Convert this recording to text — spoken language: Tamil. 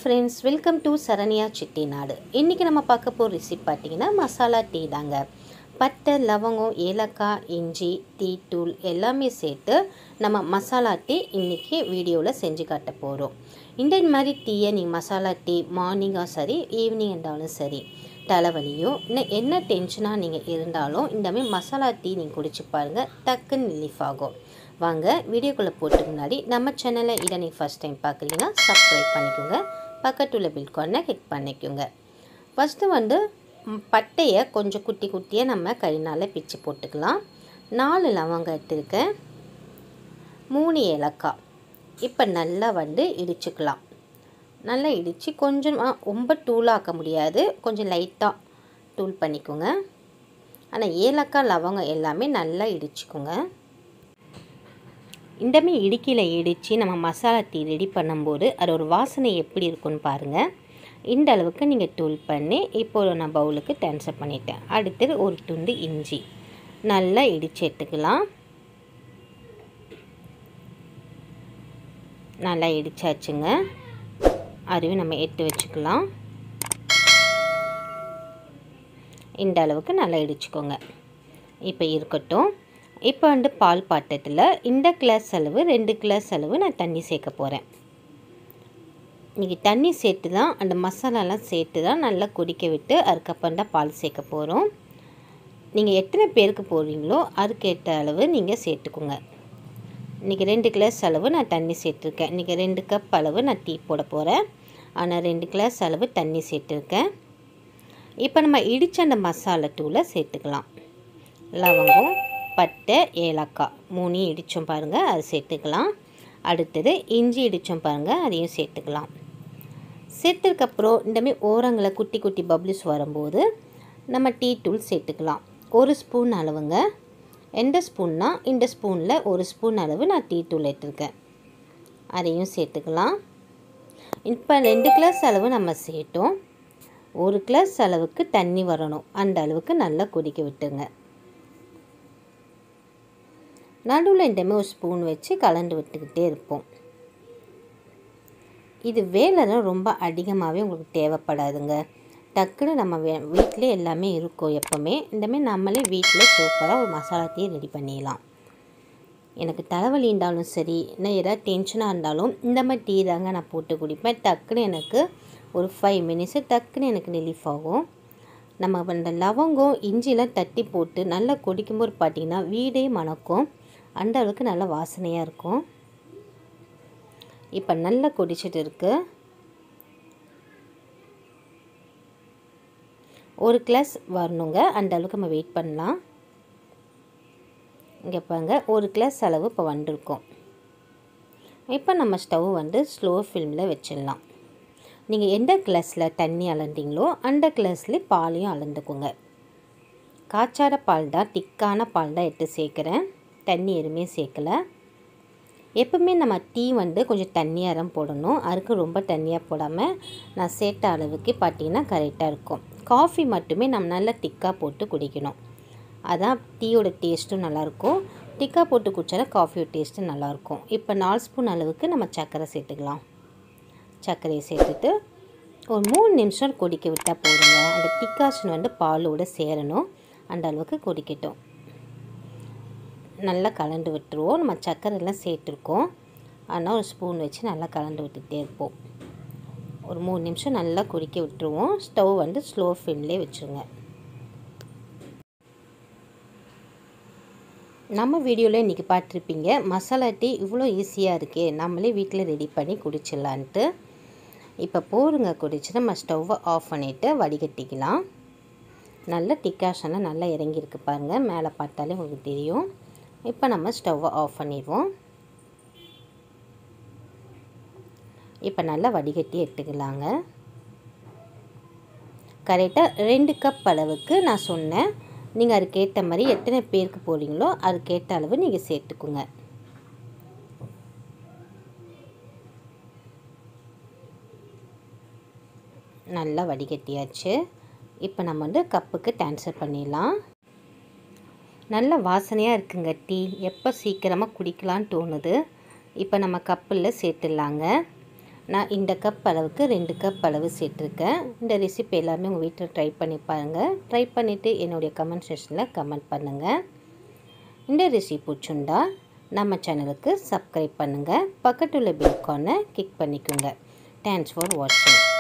friends welcome to Saranya Chettinad இன்றைக்கி நம்ம பார்க்க போகிற ரெசிபி பார்த்தீங்கன்னா மசாலா டீ தாங்க பட்டை லவங்கம் ஏலக்காய் இஞ்சி டீ தூள் எல்லாமே சேர்த்து நம்ம மசாலா டீ இன்றைக்கி வீடியோவில் செஞ்சு காட்ட போகிறோம் இந்த மாதிரி டீயை நீங்கள் மசாலா டீ மார்னிங்காக சரி ஈவினிங் இருந்தாலும் சரி தலைவலியும் இன்னும் என்ன டென்ஷனாக நீங்கள் இருந்தாலும் இந்த மாதிரி மசாலா டீ நீங்கள் குடிச்சு பாருங்கள் டக்குன்னு ரிலீஃப் ஆகும் வாங்க வீடியோக்குள்ளே போட்டுக்கு முன்னாடி நம்ம சேனலை இதை நீங்கள் ஃபஸ்ட் டைம் பார்க்குறீங்கன்னா சப்ஸ்கிரைப் பண்ணிக்கோங்க பக்கத்து உள்ள பில் கார்னை கிளிக் பண்ணிக்கோங்க ஃபஸ்ட்டு வந்து ம், பட்டையை கொஞ்சம் குட்டி குட்டியாக நம்ம கையினால் பிச்சு போட்டுக்கலாம் நாலு லவங்கம் எடுத்துருக்கேன் மூணு ஏலக்காய் இப்போ நல்லா வந்து இடிச்சுக்கலாம் நல்லா இடித்து கொஞ்சம் ஆ, ரொம்ப தூளாக்க முடியாது கொஞ்சம் லைட்டாக தூள் பண்ணிக்கோங்க ஆனால் ஏலக்காய் லவங்கம் எல்லாமே நல்லா இடிச்சுக்கோங்க இந்தமே இடுக்கியில் இடித்து நம்ம மசாலா டீ ரெடி பண்ணும்போது அது ஒரு வாசனை எப்படி இருக்குன்னு பாருங்கள் இந்த அளவுக்கு நீங்கள் தூள் பண்ணி இப்போ நான் பவுலுக்கு ட்ரான்ஸ்ஃபர் பண்ணிட்டேன் அடுத்தது ஒரு துண்டு இஞ்சி நல்லா இடித்து எடுத்துக்கலாம் நல்லா இடிச்சாச்சுங்க அதுவும் நம்ம எடுத்து வச்சுக்கலாம் இந்த அளவுக்கு நல்லா இடிச்சுக்கோங்க இப்போ இருக்கட்டும் இப்போ வந்து பால் பாட்டத்தில் இந்த கிளாஸ் அளவு ரெண்டு கிளாஸ் அளவு நான் தண்ணி சேர்க்க போகிறேன் இன்றைக்கி தண்ணி சேர்த்து தான் அந்த மசாலாலாம் சேர்த்து தான் நல்லா கொதிக்க விட்டு அதுக்கப்புறம் தான் பால் சேர்க்க போகிறோம் நீங்கள் எத்தனை பேருக்கு போடுறீங்களோ அதுக்கேற்ற அளவு நீங்கள் சேர்த்துக்குங்க இன்றைக்கி ரெண்டு கிளாஸ் அளவு நான் தண்ணி சேர்த்துருக்கேன் இன்றைக்கி ரெண்டு கப் அளவு நான் டீ போட போகிறேன் ஆனால் ரெண்டு கிளாஸ் அளவு தண்ணி சேர்த்துருக்கேன் இப்போ நம்ம இடித்த அந்த மசாலா தூளை சேர்த்துக்கலாம் லவங்கம் பட்டை ஏலக்காய் மூணையும் இடித்தோம் பாருங்கள் அது சேர்த்துக்கலாம் அடுத்தது இஞ்சி இடித்தோம் பாருங்கள் அதையும் சேர்த்துக்கலாம் சேர்த்ததுக்கப்புறம் இந்தமாரி ஓரங்களில் குட்டி குட்டி பப்ளிஸ் வரும்போது நம்ம டீ தூள் சேர்த்துக்கலாம் ஒரு ஸ்பூன் அளவுங்க எந்த ஸ்பூன்னா இந்த ஸ்பூனில் ஒரு ஸ்பூன் அளவு நான் டீ தூள் எடுத்துருக்கேன் அதையும் சேர்த்துக்கலாம் இப்போ ரெண்டு கிளாஸ் அளவு நம்ம சேர்த்தோம் ஒரு கிளாஸ் அளவுக்கு தண்ணி வரணும் அந்த அளவுக்கு நல்லா கொதிக்க விட்டுங்க நடுவில் இந்தமாதிரி ஒரு ஸ்பூன் வச்சு கலந்து விட்டுக்கிட்டே இருப்போம் இது வேலைலாம் ரொம்ப அதிகமாகவே உங்களுக்கு தேவைப்படாதுங்க டக்குன்னு நம்ம வே வீட்டிலே எல்லாமே இருக்கும் எப்போவுமே இந்தமாரி நம்மளே வீட்டில் சூப்பராக ஒரு மசாலா டீ ரெடி பண்ணிடலாம் எனக்கு தலைவலி இருந்தாலும் சரி இல்லை ஏதாவது டென்ஷனாக இருந்தாலும் இந்த மாதிரி டீ தாங்க நான் போட்டு குடிப்பேன் டக்குன்னு எனக்கு ஒரு ஃபைவ் மினிட்ஸு டக்குன்னு எனக்கு ரிலீஃப் ஆகும் நம்ம அந்த லவங்கம் இஞ்சிலாம் தட்டி போட்டு நல்லா கொதிக்கும்போது பார்த்திங்கன்னா வீடே மணக்கும் அந்த அளவுக்கு நல்ல வாசனையாக இருக்கும் இப்போ நல்லா கொதிச்சிட்டு இருக்கு ஒரு கிளாஸ் வரணுங்க அந்த அளவுக்கு நம்ம வெயிட் பண்ணலாம் இங்கே பாருங்க ஒரு கிளாஸ் அளவு இப்போ வந்திருக்கோம் இப்போ நம்ம ஸ்டவ் வந்து ஸ்லோ ஃபில்மில் வச்சிடலாம் நீங்கள் எந்த கிளாஸில் தண்ணி அளந்தீங்களோ அந்த கிளாஸ்லேயே பாலையும் அளந்துக்குங்க காய்ச்சாத பால் தான் திக்கான பால் தான் எடுத்து சேர்க்குறேன் தண்ணி எதுவுமே சேர்க்கலை எப்பவுமே நம்ம டீ வந்து கொஞ்சம் தண்ணியாக தான் போடணும் அதுக்கு ரொம்ப தண்ணியாக போடாமல் நான் சேர்த்த அளவுக்கு பார்த்தீங்கன்னா கரெக்டாக இருக்கும் காஃபி மட்டுமே நம்ம நல்லா திக்காக போட்டு குடிக்கணும் அதான் டீயோட டேஸ்ட்டும் நல்லாயிருக்கும் திக்காக போட்டு குடிச்சாலும் காஃபியோட டேஸ்ட்டும் நல்லாயிருக்கும் இப்போ நாலு ஸ்பூன் அளவுக்கு நம்ம சர்க்கரை சேர்த்துக்கலாம் சர்க்கரையை சேர்த்துட்டு ஒரு மூணு நிமிஷம் கொதிக்க விட்டால் போதுங்க அந்த திக்காசன் வந்து பாலோடு சேரணும் அந்த அளவுக்கு கொதிக்கட்டும் நல்லா கலந்து விட்டுருவோம் நம்ம சர்க்கரைலாம் சேர்த்துருக்கோம் ஆனால் ஒரு ஸ்பூன் வச்சு நல்லா கலந்து விட்டுட்டே இருப்போம் ஒரு மூணு நிமிஷம் நல்லா கொதிக்க விட்டுருவோம் ஸ்டவ் வந்து ஸ்லோ ஃப்ளேம்லேயே வச்சுருங்க நம்ம வீடியோவில் இன்றைக்கி பார்த்துருப்பீங்க மசாலா டீ இவ்வளோ ஈஸியாக இருக்கே நம்மளே வீட்டில் ரெடி பண்ணி குடிச்சிடலான்ட்டு இப்போ போருங்க குடிச்சு நம்ம ஸ்டவ்வை ஆஃப் பண்ணிவிட்டு வடிகட்டிக்கலாம் நல்ல டிக்காஷன்லாம் நல்லா இறங்கியிருக்கு பாருங்கள் மேலே பார்த்தாலே உங்களுக்கு தெரியும் இப்போ நம்ம ஸ்டவ்வை ஆஃப் பண்ணிடுவோம் இப்போ நல்லா வடிகட்டி எடுத்துக்கலாங்க கரெக்டாக ரெண்டு கப் அளவுக்கு நான் சொன்னேன் நீங்கள் அதுக்கேற்ற மாதிரி எத்தனை பேருக்கு போகிறீங்களோ அதுக்கேற்ற அளவு நீங்கள் சேர்த்துக்குங்க நல்லா வடிகட்டியாச்சு இப்போ நம்ம வந்து கப்புக்கு ட்ரான்ஸ்ஃபர் பண்ணிடலாம் நல்ல வாசனையாக இருக்குங்க டீ எப்போ சீக்கிரமாக குடிக்கலான்னு தோணுது இப்போ நம்ம கப்பில் சேர்த்துடலாங்க நான் இந்த கப் அளவுக்கு ரெண்டு கப் அளவு சேர்த்துருக்கேன் இந்த ரெசிபி எல்லாமே உங்கள் வீட்டில் ட்ரை பண்ணி பாருங்கள் ட்ரை பண்ணிவிட்டு என்னுடைய கமெண்ட் செக்ஷனில் கமெண்ட் பண்ணுங்கள் இந்த ரெசிபி பிடிச்சிருந்தா நம்ம சேனலுக்கு சப்ஸ்கிரைப் பண்ணுங்கள் பக்கத்துள்ள பெல்கானை கிளிக் பண்ணிக்கோங்க தேங்க்ஸ் ஃபார் வாட்சிங்